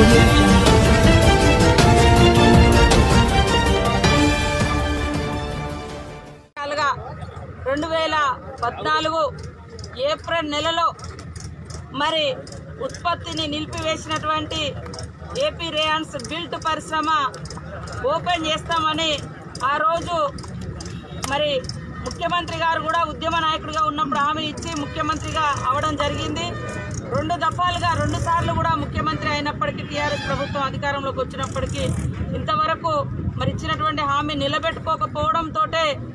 audio jungle. రకాలుగా రెండు వేల పద్నాలుగు ఏప్రిల్ నెలలో మరి ఉత్పత్తిని నిలిపివేసినటువంటి ఏపీ రేయాన్స్ బిల్ట్ పరిశ్రమ ఓపెన్ చేస్తామని ఆ రోజు మరి ముఖ్యమంత్రి గారు కూడా ఉద్యమ నాయకుడిగా ఉన్నప్పుడు హామీ ఇచ్చి ముఖ్యమంత్రిగా అవడం జరిగింది రెండు దఫాలుగా రెండు సార్లు కూడా ముఖ్యమంత్రి అయినప్పటికీ టీఆర్ఎస్ ప్రభుత్వం అధికారంలోకి వచ్చినప్పటికీ ఇంతవరకు మరి ఇచ్చినటువంటి హామీ నిలబెట్టుకోకపోవడంతో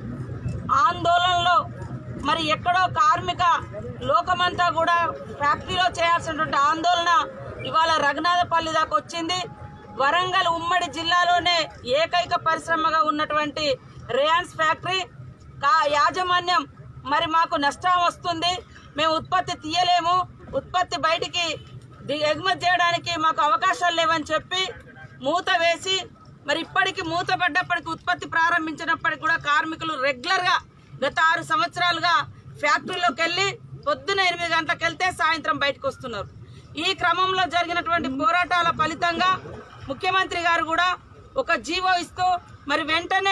ఆందోళనలో మరి ఎక్కడో కార్మిక లోకమంతా కూడా ఫ్యాక్టరీలో చేయాల్సినటువంటి ఆందోళన ఇవాళ రఘునాథపల్లి దాకా వచ్చింది వరంగల్ ఉమ్మడి జిల్లాలోనే ఏకైక పరిశ్రమగా ఉన్నటువంటి రేయాన్స్ ఫ్యాక్టరీ కా యాజమాన్యం మరి మాకు నష్టం వస్తుంది మేము ఉత్పత్తి తీయలేము ఉత్పత్తి బయటికి ది- ఎగుమతి చేయడానికి మాకు అవకాశాలు లేవని చెప్పి మూత వేసి మరి ఇప్పటికి మూత పడ్డప్పటికి ఉత్పత్తి ప్రారంభించినప్పటికి కూడా కార్మికులు రెగ్యులర్ గా గత ఆరు సంవత్సరాలుగా ఫ్యాక్టరీలోకి వెళ్ళి పొద్దున ఎనిమిది గంటలకు వెళ్తే సాయంత్రం బయటకు వస్తున్నారు ఈ క్రమంలో జరిగినటువంటి పోరాటాల ఫలితంగా ముఖ్యమంత్రి గారు కూడా ఒక జీవో ఇస్తూ మరి వెంటనే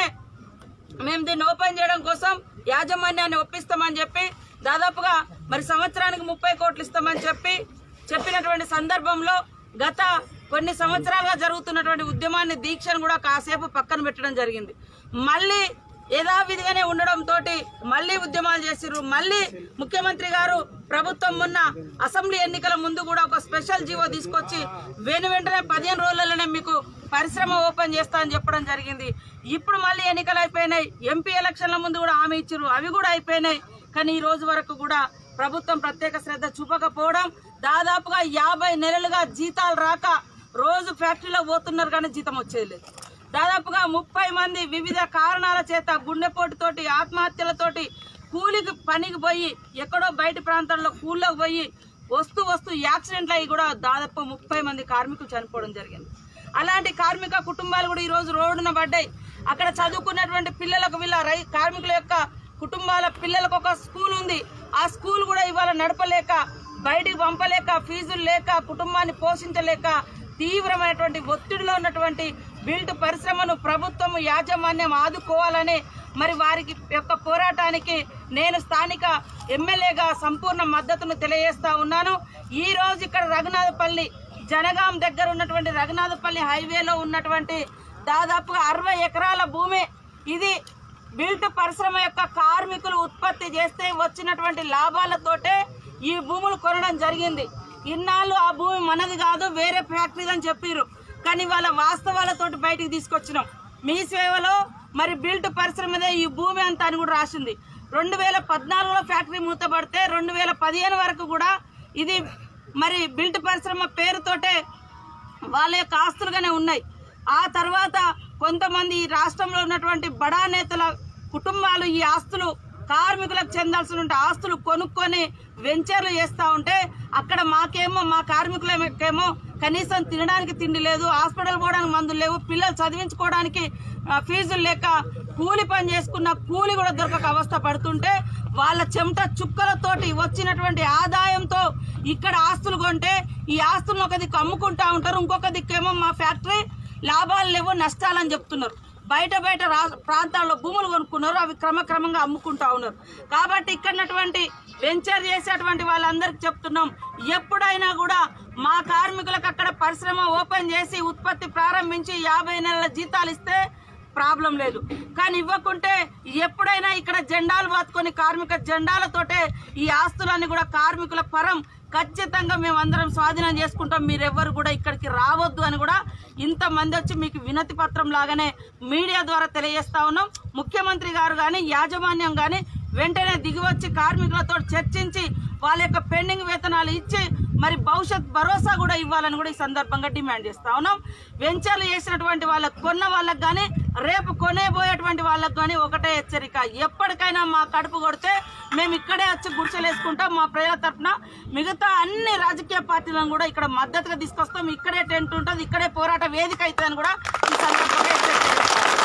మేము దీన్ని ఓపెన్ చేయడం కోసం యాజమాన్యాన్ని ఒప్పిస్తామని చెప్పి దాదాపుగా మరి సంవత్సరానికి ముప్పై కోట్లు ఇస్తామని చెప్పి చెప్పినటువంటి సందర్భంలో గత కొన్ని సంవత్సరాలుగా జరుగుతున్నటువంటి ఉద్యమాన్ని దీక్షను కూడా కాసేపు పక్కన పెట్టడం జరిగింది మళ్ళీ యథావిధిగానే ఉండడం తోటి మళ్ళీ ఉద్యమాలు చేసిర్రు మళ్ళీ ముఖ్యమంత్రి గారు ప్రభుత్వం మొన్న అసెంబ్లీ ఎన్నికల ముందు కూడా ఒక స్పెషల్ జీవో తీసుకొచ్చి వెను వెంటనే పదిహేను రోజులలోనే మీకు పరిశ్రమ ఓపెన్ చేస్తా అని చెప్పడం జరిగింది ఇప్పుడు మళ్ళీ ఎన్నికలు అయిపోయినాయి ఎంపీ ఎలక్షన్ల ముందు కూడా హామీ ఇచ్చారు అవి కూడా అయిపోయినాయి కానీ ఈ రోజు వరకు కూడా ప్రభుత్వం ప్రత్యేక శ్రద్ధ చూపకపోవడం దాదాపుగా యాభై నెలలుగా జీతాలు రాక రోజు ఫ్యాక్టరీలో పోతున్నారు కానీ జీతం వచ్చేది లేదు దాదాపుగా ముప్పై మంది వివిధ కారణాల చేత గుండెపోటుతోటి ఆత్మహత్యలతోటి కూలికి పనికి పోయి ఎక్కడో బయట ప్రాంతాల్లో కూలిలోకి పోయి వస్తూ వస్తూ యాక్సిడెంట్లు అయ్యి కూడా దాదాపు ముప్పై మంది కార్మికులు చనిపోవడం జరిగింది అలాంటి కార్మిక కుటుంబాలు కూడా ఈ రోజు రోడ్డున పడ్డాయి అక్కడ చదువుకున్నటువంటి పిల్లలకు వీళ్ళ రై కార్మికుల యొక్క కుటుంబాల పిల్లలకు ఒక స్కూల్ ఉంది ఆ స్కూల్ కూడా ఇవాళ నడపలేక బయటికి పంపలేక ఫీజులు లేక కుటుంబాన్ని పోషించలేక తీవ్రమైనటువంటి ఒత్తిడిలో ఉన్నటువంటి బిల్ట్ పరిశ్రమను ప్రభుత్వం యాజమాన్యం ఆదుకోవాలని మరి వారికి యొక్క పోరాటానికి నేను స్థానిక ఎమ్మెల్యేగా సంపూర్ణ మద్దతును తెలియజేస్తా ఉన్నాను ఈ రోజు ఇక్కడ రఘునాథపల్లి జనగాం దగ్గర ఉన్నటువంటి రఘునాథపల్లి హైవేలో ఉన్నటువంటి దాదాపుగా అరవై ఎకరాల భూమి ఇది బిల్ట్ పరిశ్రమ యొక్క కార్మికులు ఉత్పత్తి చేస్తే వచ్చినటువంటి లాభాలతోటే ఈ భూములు కొనడం జరిగింది ఇన్నాళ్ళు ఆ భూమి మనది కాదు వేరే ఫ్యాక్టరీ అని చెప్పారు కానీ వాళ్ళ వాస్తవాలతోటి బయటికి తీసుకొచ్చినాం మీ సేవలో మరి బిల్ట్ పరిశ్రమదే ఈ భూమి అంతా అని కూడా రాసింది రెండు వేల పద్నాలుగులో ఫ్యాక్టరీ మూతపడితే రెండు వేల పదిహేను వరకు కూడా ఇది మరి బిల్ట్ పరిశ్రమ పేరుతోటే వాళ్ళ యొక్క ఆస్తులుగానే ఉన్నాయి ఆ తర్వాత కొంతమంది ఈ రాష్ట్రంలో ఉన్నటువంటి బడా నేతల కుటుంబాలు ఈ ఆస్తులు కార్మికులకు చెందాల్సిన ఆస్తులు కొనుక్కొని వెంచర్లు చేస్తూ ఉంటే అక్కడ మాకేమో మా కార్మికులకేమో కనీసం తినడానికి తిండి లేదు హాస్పిటల్ పోవడానికి మందులు లేవు పిల్లలు చదివించుకోవడానికి ఆ, ఫీజులు లేక కూలి పని చేసుకున్న కూలి కూడా దొరకక అవస్థ పడుతుంటే వాళ్ళ చెమట చుక్కలతోటి వచ్చినటువంటి ఆదాయంతో ఇక్కడ ఆస్తులు కొంటే ఈ ఆస్తులను ఒక దిక్కు అమ్ముకుంటా ఉంటారు ఇంకొక దిక్కేమో మా ఫ్యాక్టరీ లాభాలు లేవు నష్టాలని చెప్తున్నారు బయట బయట రా- ప్రాంతాల్లో భూములు కొనుక్కున్నారు అవి క్రమక్రమంగా అమ్ముకుంటా ఉన్నారు కాబట్టి ఇక్కడ ఉన్నటువంటి వెంచర్ చేసేటువంటి వాళ్ళందరికీ చెప్తున్నాం ఎప్పుడైనా కూడా మా కార్మికులకు అక్కడ పరిశ్రమ ఓపెన్ చేసి ఉత్పత్తి ప్రారంభించి యాభై నెలల జీతాలు ఇస్తే ప్రాబ్లం లేదు కానీ ఇవ్వకుంటే ఎప్పుడైనా ఇక్కడ జెండాలు పాతుకొని కార్మిక జెండాలతోటే ఈ ఆస్తులన్నీ కూడా కార్మికుల పరం ఖచ్చితంగా మేము అందరం స్వాధీనం చేసుకుంటాం మీరెవ్వరు కూడా ఇక్కడికి రావద్దు అని కూడా ఇంతమంది వచ్చి మీకు వినతి పత్రం లాగానే మీడియా ద్వారా తెలియజేస్తా ఉన్నాం ముఖ్యమంత్రి గారు కానీ యాజమాన్యం కానీ వెంటనే దిగివచ్చి కార్మికులతో చర్చించి వాళ్ళ యొక్క పెండింగ్ వేతనాలు ఇచ్చి మరి భవిష్యత్ భరోసా కూడా ఇవ్వాలని కూడా ఈ సందర్భంగా డిమాండ్ చేస్తా ఉన్నాం వెంచర్లు చేసినటువంటి వాళ్ళకు కొన్న వాళ్ళకి కానీ రేపు కొనేబోయేటువంటి వాళ్ళకి కానీ ఒకటే హెచ్చరిక ఎప్పటికైనా మా కడుపు కొడితే మేము ఇక్కడే వచ్చి గుడిసెలేసుకుంటాం మా ప్రజల తరఫున మిగతా అన్ని రాజకీయ పార్టీలను కూడా ఇక్కడ మద్దతుగా తీసుకొస్తాం ఇక్కడే టెంట్ ఉంటుంది ఇక్కడే పోరాట వేదిక అవుతుందని కూడా ఈ సందర్భంగా హెచ్చరిక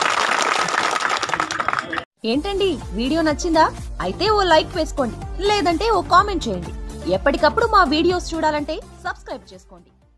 ఏంటండి వీడియో నచ్చిందా అయితే ఓ లైక్ వేసుకోండి లేదంటే ఓ కామెంట్ చేయండి ఎప్పటికప్పుడు మా వీడియోస్ చూడాలంటే సబ్స్క్రైబ్ చేసుకోండి